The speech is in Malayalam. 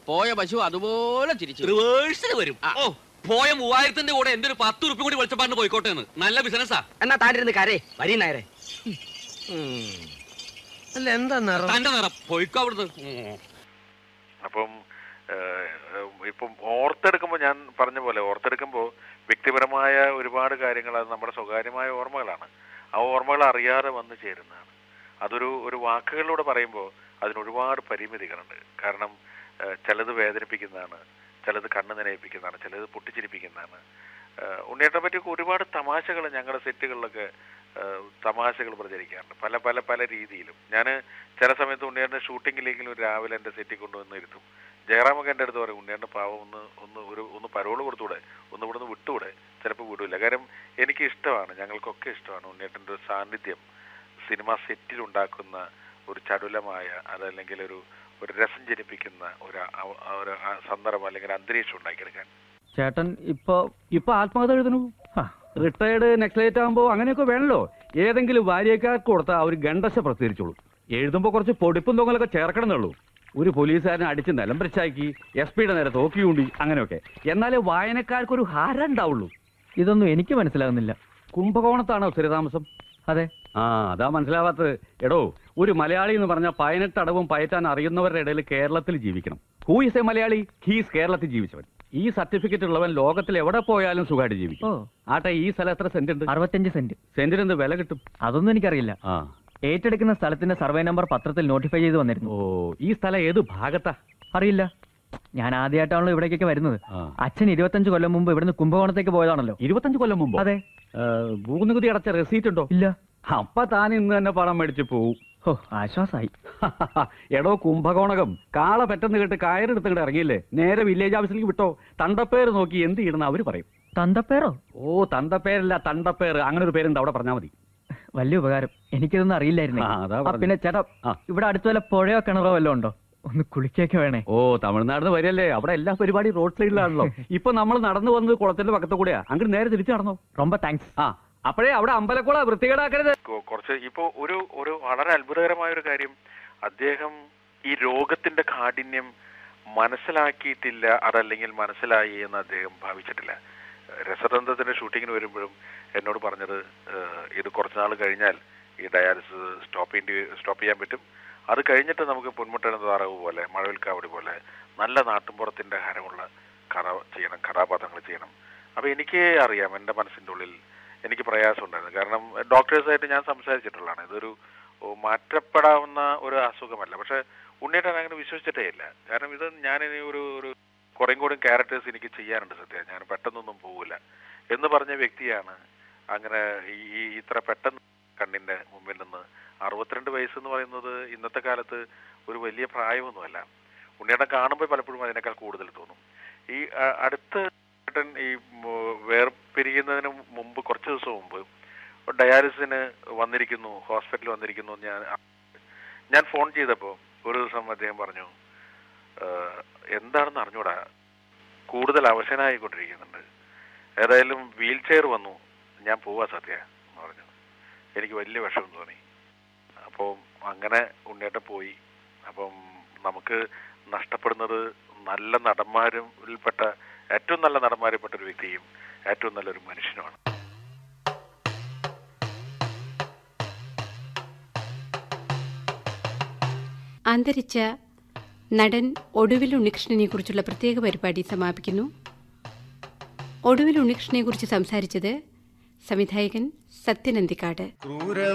പോയ പശു അതുപോലെ തിരിച്ചു വരും. റിവേഴ്സിൽ വരും ആ. ഓ പോയ മൂവായിരത്തിന്റെ കൂടെ എന്റെ ഒരു പത്ത് ഉറുപ്പ് കൂടി വെളിച്ചപ്പാടിന് പോയിക്കോട്ടെ എന്ന് നല്ല ബിസിനസ്സാ എന്നാ താണ്ടിരുന്ന് കരേ വരി നേരെ അല്ല എന്താ നിറം തന്റെ നിറം പോയിക്കോ അവിടുന്ന് ഉം. അപ്പം ഏഹ്, ഏഹ്, ഇപ്പം ഓർത്തെടുക്കുമ്പോൾ ഞാൻ പറഞ്ഞ പോലെ ഓർത്തെടുക്കുമ്പോൾ വ്യക്തിപരമായ ഒരുപാട് കാര്യങ്ങൾ അത് നമ്മുടെ സ്വകാര്യമായ ഓർമ്മകളാണ് ആ ഓർമ്മകൾ അറിയാതെ വന്നു ചേരുന്നതാണ് അതൊരു ഒരു വാക്കുകളിലൂടെ പറയുമ്പോൾ അതിന് ഒരുപാട് പരിമിതികളുണ്ട് കാരണം ഏഹ്, ചിലത് വേദനിപ്പിക്കുന്നതാണ് ചിലത് കണ്ണ് നനയിപ്പിക്കുന്നതാണ് ചിലത് പൊട്ടിച്ചിരിപ്പിക്കുന്നതാണ് ഏഹ്, ഉണ്ണിയേട്ടനെ പറ്റിയൊക്കെ ഒരുപാട് തമാശകൾ ഞങ്ങളുടെ സെറ്റുകളിലൊക്കെ ഏഹ്, തമാശകൾ പ്രചരിക്കാറുണ്ട് പല പല പല രീതിയിലും ഞാൻ ചില സമയത്ത് ഉണ്ണിയേട്ടൻ്റെ ഷൂട്ടിങ്ങിലെങ്കിലും രാവിലെ എൻ്റെ സെറ്റിൽ കൊണ്ടുവന്ന് ഇരുത്തും ജയറാമൊക്കെ എൻ്റെ അടുത്ത് പറയും ഉണ്ണിയേട്ടൻ്റെ പാവം ഒന്ന് ഒന്ന് ഒരു ഒന്ന് പരോള് കൊടുത്തൂടെ ഒന്ന് ഇവിടുന്ന് വിട്ടുകൂടെ ചിലപ്പോൾ വിടൂല കാര്യം എനിക്ക് ഇഷ്ടമാണ് ഞങ്ങൾക്കൊക്കെ ഇഷ്ടമാണ് ഉണ്ണിയേട്ടൻ്റെ ഒരു സാന്നിധ്യം സിനിമ സെറ്റിൽ ഉണ്ടാക്കുന്ന ഒരു ചടുലമായ അതല്ലെങ്കിൽ ഒരു ഒരു രസം ജനിപ്പിക്കുന്ന ഒരു അവ- ഒരു ആ സന്ദർഭം അല്ലെങ്കിൽ അന്തരീക്ഷം ഉണ്ടാക്കിയെടുക്കാൻ ചേട്ടൻ ഇപ്പൊ ഇപ്പൊ ആത്മകഥ എഴുതണു റിട്ടയർഡ് നെക്ലേറ്റ് ആകുമ്പോ അങ്ങനെയൊക്കെ വേണല്ലോ ഏതെങ്കിലും ഭാര്യക്കാർക്ക് കൊടുത്താൽ അവർ ഗണ്ടശ പ്രസിദ്ധീകരിച്ചോളൂ എഴുതുമ്പോ കുറച്ച് പൊടിപ്പും തൊങ്ങലൊക്കെ ചേർക്കണമെന്നുള്ളൂ ഒരു പോലീസുകാരനെ അടിച്ച് നിലം പിടിച്ചാക്കി എസ് പിയുടെ നേരെ തോക്കിയൂണ്ടി അങ്ങനെയൊക്കെ എന്നാലേ വായനക്കാർക്ക് ഒരു ഹാരം ഉണ്ടാവുള്ളൂ ഇതൊന്നും എനിക്ക് മനസ്സിലാകുന്നില്ല കുംഭകോണത്താണോ സ്ഥിരതാമസം അതെ ആ അതാ മനസ്സിലാവാത്തത് എടോ ഒരു മലയാളി എന്ന് പറഞ്ഞാൽ പതിനെട്ട് അടവും പയറ്റാൻ അറിയുന്നവരുടെ ഇടയിൽ കേരളത്തിൽ ജീവിക്കണം who is a Malayali he's കേരളത്തിൽ ജീവിച്ചവൻ ഈ സർട്ടിഫിക്കറ്റ് ഉള്ളവൻ ലോകത്തിൽ എവിടെ പോയാലും സുഖമായിട്ട് ഓ ജീവിക്കും ആട്ടെ ഈ സ്ഥലം എത്ര സെന്റ് ഉണ്ട് അറുപത്തഞ്ച് സെന്റ് സെന്റിന് എന്ത് വില കിട്ടും അതൊന്നും എനിക്കറിയില്ല ആ ഏറ്റെടുക്കുന്ന സ്ഥലത്തിന്റെ സർവേ നമ്പർ പത്രത്തിൽ നോട്ടിഫൈ ചെയ്ത് വന്നിരുന്നു ഓ ഈ സ്ഥലം ഏത് ഭാഗത്താ അറിയില്ല ഞാൻ ആദ്യമായിട്ടാണല്ലോ ഇവിടേക്കൊക്കെ വരുന്നത് ആ. അച്ഛൻ ഇരുപത്തഞ്ച് കൊല്ലം മുമ്പ് ഇവിടുന്ന് കുംഭകോണത്തേക്ക് പോയതാണല്ലോ ഇരുപത്തഞ്ച് കൊല്ലം മുമ്പ് അതെ ഭൂനികുതി അടച്ച റെസീറ്റ് ഉണ്ടോ ഇല്ല അപ്പൊ താൻ ഇന്ന് തന്നെ പണം മേടിച്ച് പോവും ഓ ആശ്വാസായി എടോ കുംഭകോണകം കാള പെട്ടെന്ന് കേട്ട് കയറെടുത്ത് ഇങ്ങോട്ട് ഇറങ്ങിയില്ലേ നേരെ വില്ലേജ് ഓഫീസിലേക്ക് വിട്ടോ തണ്ടപ്പേര് നോക്കി എന്ത് ചെയ്യണമെന്ന് അവര് പറയും തന്തപ്പേരോ ഓ തണ്ടപ്പേരല്ല തണ്ടപ്പേര് അങ്ങനെ ഒരു പേരുണ്ട് അവിടെ പറഞ്ഞാൽ മതി വലിയ ഉപകാരം എനിക്കിതൊന്നും അറിയില്ലായിരുന്നേ ആ, അതാ ആ, പറഞ്ഞത്. പിന്നെ ചേട്ടാ ആ. ഇവിടെ അടുത്ത് വല്ല പുഴയോ കിണറോ വല്ലതും ഉണ്ടോ ഒന്ന് കുളിക്കൊക്കെ വേണേ ഓ തമിഴ്നാട് വരികയല്ലേ അവിടെ എല്ലാ പരിപാടിയും റോഡ് സൈഡിലാണല്ലോ ഇപ്പൊ നമ്മൾ നടന്നു വന്നത് കുളത്തിന്റെ പക്കത്ത് കൂടെയാ അങ്ങോട്ട് നേരെ തിരിച്ചു നടന്നോ ரொம்ப താങ്ക്സ് ആ അപ്പോഴേ അവിടെ അമ്പലക്കുള വൃത്തികേടാക്കരുത് കൊ- കുറച്ച് ഇപ്പോ ഒരു ഒരു വളരെ അത്ഭുതകരമായ ഒരു കാര്യം അദ്ദേഹം ഈ രോഗത്തിന്റെ കാഠിന്യം മനസ്സിലാക്കിയിട്ടില്ല അതല്ലെങ്കിൽ മനസ്സിലായി എന്ന് അദ്ദേഹം ഭാവിച്ചിട്ടില്ല രസതന്ത്രത്തിന്റെ ഷൂട്ടിങ്ങിന് വരുമ്പോഴും എന്നോട് പറഞ്ഞത് ഏഹ്, ഇത് കുറച്ച് നാൾ കഴിഞ്ഞാൽ ഈ ഡയാലിസിസ് സ്റ്റോപ്പ് ചെയ്യേണ്ടി സ്റ്റോപ്പ് ചെയ്യാൻ പറ്റും അത് കഴിഞ്ഞിട്ട് നമുക്ക് പൊന്മുട്ടന താറവ് പോലെ മഴവിൽക്കാവടി പോലെ നല്ല നാട്ടുമ്പുറത്തിന്റെ ഹരമുള്ള കഥ ചെയ്യണം കഥാപാത്രങ്ങൾ ചെയ്യണം അപ്പൊ എനിക്ക് അറിയാം എൻ്റെ മനസ്സിൻ്റെ ഉള്ളിൽ എനിക്ക് പ്രയാസം ഉണ്ടായിരുന്നു കാരണം ഡോക്ടേഴ്സായിട്ട് ഞാൻ സംസാരിച്ചിട്ടുള്ളതാണ് ഇതൊരു ഓ, മാറ്റപ്പെടാവുന്ന ഒരു അസുഖമല്ല പക്ഷെ ഉണ്ണിയേട്ടൻ അങ്ങനെ വിശ്വസിച്ചിട്ടേ ഇല്ല കാരണം ഇത് ഞാനിനി ഒരു ഒരു കുറേം കൂടി ക്യാരക്ടേഴ്സ് എനിക്ക് ചെയ്യാനുണ്ട് സത്യം ഞാൻ പെട്ടെന്നൊന്നും പോകില്ല എന്ന് പറഞ്ഞ വ്യക്തിയാണ് അങ്ങനെ ഈ ഈ ഇത്ര പെട്ടെന്ന് കണ്ണിന്റെ മുമ്പിൽ നിന്ന് അറുപത്തിരണ്ട് വയസ്സ് എന്ന് പറയുന്നത് ഇന്നത്തെ കാലത്ത് ഒരു വലിയ പ്രായമൊന്നുമല്ല ഉണ്ണിയേട്ടൻ കാണുമ്പോൾ പലപ്പോഴും അതിനേക്കാൾ കൂടുതൽ തോന്നും ഈ അ- അടുത്ത ഏട്ടൻ ഈ മ് വേർപിരിയുന്നതിന് മുമ്പ് കുറച്ച് ദിവസം മുമ്പ് ഡയാലിസിന് വന്നിരിക്കുന്നു ഹോസ്പിറ്റലിൽ വന്നിരിക്കുന്നു എന്ന് ഞാൻ ഞാൻ ഫോൺ ചെയ്തപ്പോൾ ഒരു ദിവസം അദ്ദേഹം പറഞ്ഞു "ഏഹ്, എന്താണെന്ന് അറിഞ്ഞൂടാ കൂടുതൽ അവശനായിക്കൊണ്ടിരിക്കുന്നുണ്ട് ഏതായാലും വീൽ ചെയർ വന്നു ഞാൻ പോവാ സത്യ എന്ന് പറഞ്ഞു എനിക്ക് വലിയ വിഷമം തോന്നി അപ്പോൾ അങ്ങനെ ഉണ്ണിയേട്ടൻ പോയി അപ്പം നമുക്ക് നഷ്ടപ്പെടുന്നത് നല്ല നടന്മാരിൽപ്പെട്ട ഏറ്റവും നല്ല നടന്മാരിൽപ്പെട്ട ഒരു വ്യക്തിയും ഏറ്റവും നല്ലൊരു മനുഷ്യനുമാണ് അന്തരിച്ച നടൻ ഒടുവിൽ ഉണ്ണികൃഷ്ണനെ കുറിച്ചുള്ള പ്രത്യേക പരിപാടി സമാപിക്കുന്നു ഒടുവിൽ ഉണ്ണികൃഷ്ണനെ കുറിച്ച് സംസാരിച്ചത് സംവിധായകൻ സത്യനന്ദിക്കാട് ക്രൂര